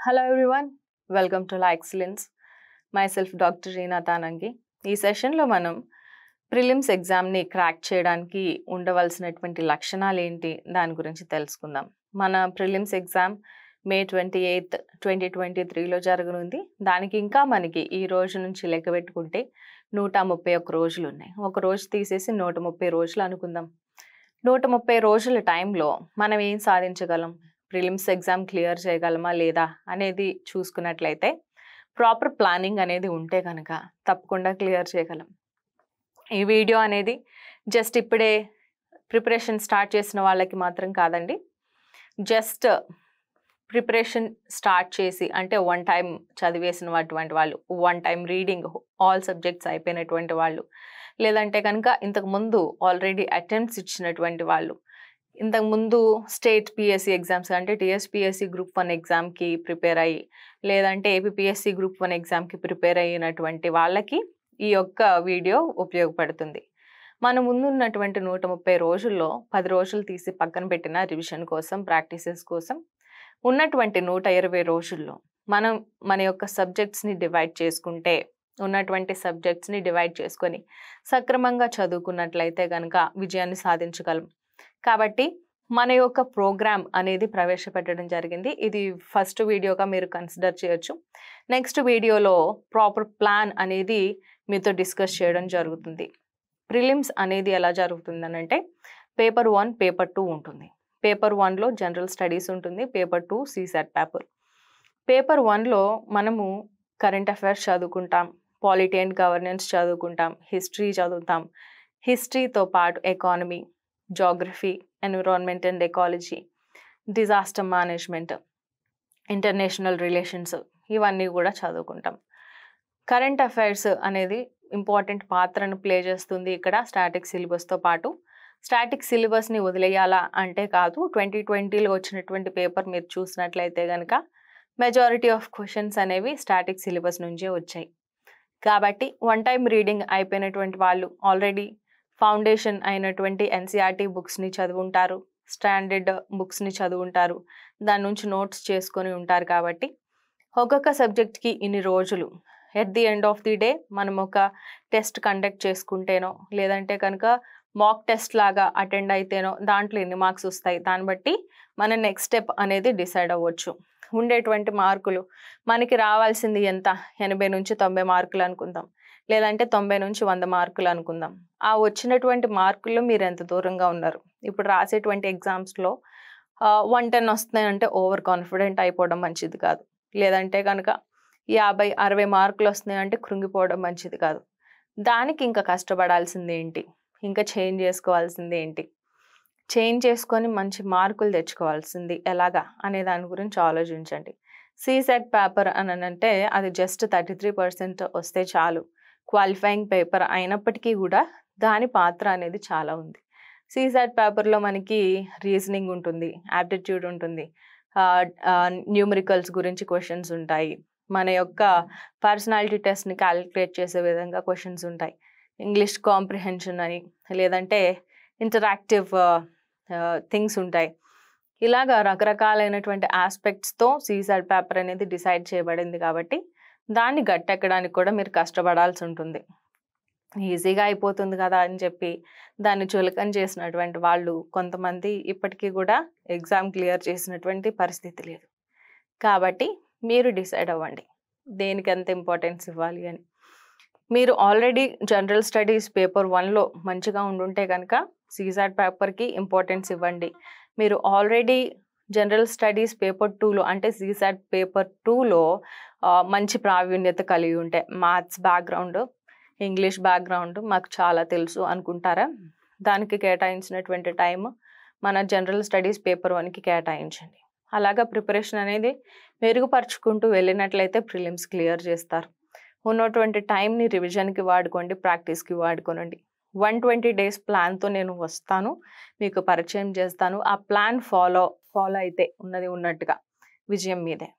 Hello everyone, welcome to La Excellence. Myself Dr. Reena Tanangi. ఈ సెషన్లో మనం prelims ఎగ్జామ్ని crack చేయడానికి ఉండవలసినటువంటి లక్షణాలు ఏంటి దాని గురించి తెలుసుకుందాం మన prelims exam May twenty eighth twenty twenty త్రీలో జరగనుంది దానికి ఇంకా మనకి ఈ రోజు నుంచి లెక్క పెట్టుకుంటే నూట ముప్పై ఒక్క రోజులు ఉన్నాయి ఒక రోజు తీసేసి నూట ముప్పై రోజులు అనుకుందాం నూట ముప్పై రోజుల టైంలో మనం ఏం సాధించగలం ప్రిలిమ్స్ ఎగ్జామ్ క్లియర్ చేయగలమా లేదా అనేది చూసుకున్నట్లయితే ప్రాపర్ ప్లానింగ్ అనేది ఉంటే కనుక తప్పకుండా క్లియర్ చేయగలం ఈ వీడియో అనేది జస్ట్ ఇప్పుడే ప్రిపరేషన్ స్టార్ట్ చేసిన వాళ్ళకి మాత్రం కాదండి జస్ట్ ప్రిపరేషన్ స్టార్ట్ చేసి అంటే వన్ టైం చదివేసిన అటువంటి వాళ్ళు one time reading all subjects అయిపోయినటువంటి వాళ్ళు లేదంటే కనుక ఇంతకు ముందు ఆల్రెడీ అటెంప్ట్స్ ఇచ్చినటువంటి వాళ్ళు ఇంతకు ముందు స్టేట్ పిఎస్సి ఎగ్జామ్స్ అంటే టీఎస్పిఎస్సి గ్రూప్ వన్ ఎగ్జామ్కి ప్రిపేర్ అయ్యి లేదంటే ఏపీఎస్సి గ్రూప్ వన్ ఎగ్జామ్కి ప్రిపేర్ అయినటువంటి వాళ్ళకి ఈ యొక్క వీడియో ఉపయోగపడుతుంది మన ముందున్నటువంటి నూట ముప్పై రోజుల్లో పది రోజులు తీసి పక్కన పెట్టిన రివిజన్ కోసం ప్రాక్టీసెస్ కోసం ఉన్నటువంటి నూట ఇరవై రోజుల్లో మనం మన యొక్క సబ్జెక్ట్స్ని డివైడ్ చేసుకుంటే ఉన్నటువంటి సబ్జెక్ట్స్ని డివైడ్ చేసుకొని సక్రమంగా చదువుకున్నట్లయితే కనుక విజయాన్ని సాధించగలం కాబట్టి మన యొక్క ప్రోగ్రామ్ అనేది ప్రవేశపెట్టడం జరిగింది ఇది ఫస్ట్ వీడియోగా మీరు కన్సిడర్ చేయొచ్చు నెక్స్ట్ వీడియోలో ప్రాపర్ ప్లాన్ అనేది మీతో డిస్కస్ చేయడం జరుగుతుంది ప్రిలిమ్స్ అనేది ఎలా జరుగుతుంది అంటే పేపర్ వన్ పేపర్ టూ ఉంటుంది పేపర్ వన్లో జనరల్ స్టడీస్ ఉంటుంది paper two CSAT paper paper వన్లో మనము కరెంట్ అఫైర్స్ చదువుకుంటాం పాలిటీ అండ్ గవర్నెన్స్ చదువుకుంటాం హిస్టరీ చదువుతాం హిస్టరీతో పాటు economy geography environment and ecology disaster management international relations ఇవన్నీ కూడా చదువుకుంటాం కరెంట్ అఫైర్స్ అనేది ఇంపార్టెంట్ పాత్రను ప్లే చేస్తుంది ఇక్కడ స్టాటిక్ సిలబస్తో పాటు స్టాటిక్ సిలబస్ని వదిలేయాలా అంటే కాదు ట్వంటీ ట్వంటీలో వచ్చినటువంటి పేపర్ మీరు చూసినట్లయితే కనుక మెజారిటీ ఆఫ్ క్వశ్చన్స్ అనేవి స్టాటిక్ సిలబస్ నుంచే వచ్చాయి కాబట్టి వన్ టైం రీడింగ్ అయిపోయినటువంటి వాళ్ళు ఆల్రెడీ ఫౌండేషన్ అయినటువంటి ఎన్సీఆర్టీ బుక్స్ని చదువుంటారు స్టాండర్డ్ బుక్స్ని చదువుంటారు దాని నుంచి నోట్స్ చేసుకొని ఉంటారు కాబట్టి ఒక్కొక్క సబ్జెక్ట్కి ఇన్ని రోజులు at the end of the day మనం ఒక టెస్ట్ కండక్ట్ చేసుకుంటేనో లేదంటే కనుక మాక్ టెస్ట్ లాగా అటెండ్ అయితేనో దాంట్లో ఎన్ని మార్క్స్ వస్తాయి దాన్ని బట్టి మన నెక్స్ట్ స్టెప్ అనేది డిసైడ్ అవ్వచ్చు ఉండేటువంటి మార్కులు మనకి రావాల్సింది ఎంత ఎనభై నుంచి తొంభై మార్కులు అనుకుందాం లేదంటే తొంభై నుంచి వంద మార్కులు అనుకుందాం ఆ వచ్చినటువంటి మార్కుల్లో మీరు ఎంత దూరంగా ఉన్నారు ఇప్పుడు రాసేటువంటి ఎగ్జామ్స్లో వన్ టెన్ వస్తున్నాయి అంటే ఓవర్ కాన్ఫిడెంట్ అయిపోవడం మంచిది కాదు లేదంటే కనుక యాభై అరవై మార్కులు వస్తున్నాయి అంటే కృంగిపోవడం మంచిది కాదు దానికి ఇంకా కష్టపడాల్సింది ఏంటి ఇంకా చేంజ్ చేసుకోవాల్సింది ఏంటి చేంజ్ చేసుకొని మంచి మార్కులు తెచ్చుకోవాల్సింది ఎలాగా అనే దాని గురించి ఆలోచించండి సీసెట్ పేపర్ అని అంటే అది జస్ట్ థర్టీ త్రీ పర్సెంట్ వస్తే చాలు క్వాలిఫైయింగ్ పేపర్ అయినప్పటికీ కూడా దాని పాత్ర అనేది చాలా ఉంది సీసాట్ పేపర్లో మనకి రీజనింగ్ ఉంటుంది యాప్టిట్యూడ్ ఉంటుంది న్యూమరికల్స్ గురించి క్వశ్చన్స్ ఉంటాయి మన యొక్క పర్సనాలిటీ టెస్ట్ని క్యాలిక్యులేట్ చేసే విధంగా క్వశ్చన్స్ ఉంటాయి ఇంగ్లీష్ కాంప్రిహెన్షన్ అని లేదంటే ఇంటరాక్టివ్ థింగ్స్ ఉంటాయి ఇలాగా రకరకాలైనటువంటి ఆస్పెక్ట్స్తో సీసాట్ పేపర్ అనేది డిసైడ్ చేయబడింది కాబట్టి దాన్ని గట్టెక్కడానికి కూడా మీరు కష్టపడాల్సి ఉంటుంది ఈజీగా అయిపోతుంది కదా అని చెప్పి దాన్ని చులకన చేసినటువంటి వాళ్ళు కొంతమంది ఇప్పటికీ కూడా ఎగ్జామ్ క్లియర్ చేసినటువంటి పరిస్థితి లేదు కాబట్టి మీరు డిసైడ్ అవ్వండి దేనికి ఎంత ఇంపార్టెన్స్ ఇవ్వాలి అని మీరు ఆల్రెడీ జనరల్ స్టడీస్ పేపర్ వన్లో మంచిగా ఉండుంటే కనుక సీసాట్ పేపర్కి ఇంపార్టెన్స్ ఇవ్వండి మీరు ఆల్రెడీ జనరల్ స్టడీస్ పేపర్ టూలో అంటే సీసాట్ పేపర్ టూలో మంచి ప్రావీణ్యత కలిగి ఉంటే మ్యాథ్స్ బ్యాక్గ్రౌండ్ ఇంగ్లీష్ బ్యాక్గ్రౌండ్ మాకు చాలా తెలుసు అనుకుంటారా దానికి కేటాయించినటువంటి టైం మన జనరల్ స్టడీస్ పేపర్ వన్కి కేటాయించండి అలాగా ప్రిపరేషన్ అనేది మెరుగుపరుచుకుంటూ వెళ్ళినట్లయితే ప్రిలిమ్స్ క్లియర్ చేస్తారు ఉన్నటువంటి టైంని రివిజన్కి వాడుకోండి ప్రాక్టీస్కి వాడుకోనండి వన్ ట్వంటీ డేస్ ప్లాన్తో నేను వస్తాను మీకు పరిచయం చేస్తాను ఆ ప్లాన్ ఫాలో ఫాలో అయితే ఉన్నది ఉన్నట్టుగా విజయం మీదే